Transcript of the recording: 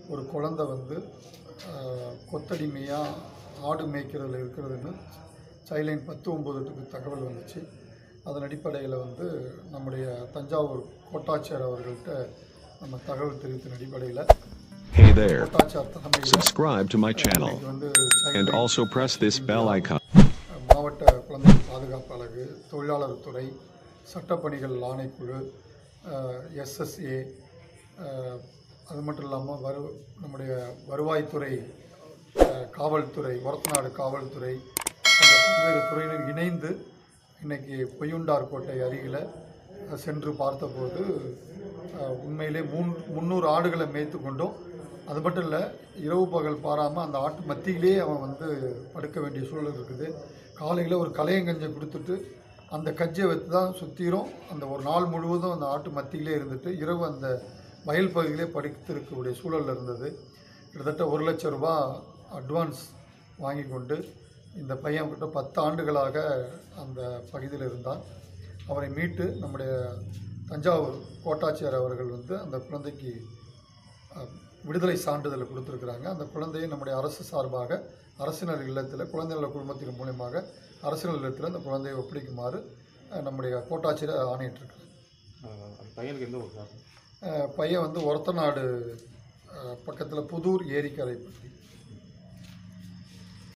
ஒரு குழந்தை வந்து ஆஹ், கொத்தடிமையாக ஆடு மேய்க்கிறதுல இருக்கிறதுன்னு சைலைன் பத்து ஒம்போதுக்கு தகவல் வந்துச்சு அதன் அடிப்படையில் வந்து நம்முடைய தஞ்சாவூர் கோட்டாட்சியர் அவர்கள்ட்ட நம்ம தகவல் தெரிவித்தின் அடிப்படையில் Hey there. கோட்டாட்சியர் தலைமையில் Subscribe to my channel இன்னைக்கு வந்து and child also press this bell icon. மாவட்ட குழந்தை பாதுகாப்பு அலகு தொழிலாளர் துறை சட்டப்பணிகள் ஆணைக்குழு எஸ்எஸ்ஏ அது மட்டும் இல்லாமல் வரு நம்முடைய வருவாய்த்துறை அஹ், காவல்துறை ஒரத்தநாடு காவல்துறை போன்ற பல்வேறு துறையினர் இணைந்து இன்னைக்கு பொய்யுண்டார் கோட்டை அருகில் அஹ், சென்று பார்த்தபோது அஹ், உண்மையிலே மூன் முந்நூறு ஆடுகளை மேய்த்து கொண்டும் அது மட்டும் இல்லை இரவு பகல் பாராமல் அந்த ஆட்டு மத்தியிலே அவன் வந்து படுக்க வேண்டிய சூழல் இருக்குது காலையில் ஒரு கலையங்கஞ்சை கொடுத்துட்டு அந்த கஞ்சியை வச்சு தான் சுற்றிரும் அந்த ஒரு நாள் முழுவதும் அந்த ஆட்டு மத்தியிலே இருந்துட்டு இரவு அந்த வயல் பகுதியிலே படுத்திருக்கக்கூடிய சூழல் இருந்தது கிட்டத்தட்ட ஒரு லட்சம் ரூபாய் அட்வான்ஸ் வாங்கி கொண்டு இந்த பையன் கிட்ட பத்து ஆண்டுகளாக அந்த பகுதியில் இருந்தான் அவரை மீட்டு நம்முடைய தஞ்சாவூர் கோட்டாட்சியர் அவர்கள் வந்து அந்த குழந்தைக்கு அஹ், விடுதலை சான்றிதழ் கொடுத்துருக்குறாங்க அந்த குழந்தையை நம்முடைய அரசு சார்பாக அரசினர் இல்லத்தில் குழந்தை நல குழுமத்தின் மூலியமாக அரசினர் இல்லத்தில் அந்த குழந்தையை ஒப்படைக்குமாறு அஹ், நம்முடைய கோட்டாட்சியர் ஆணையிட்டிருக்கிறார் ஆஹ் அந்த பையனுக்கு எந்த ஒரு சார் அஹ், பையன் வந்து ஒரத்தநாடு பக்கத்தில் புதூர் ஏரிக்கரை பற்றி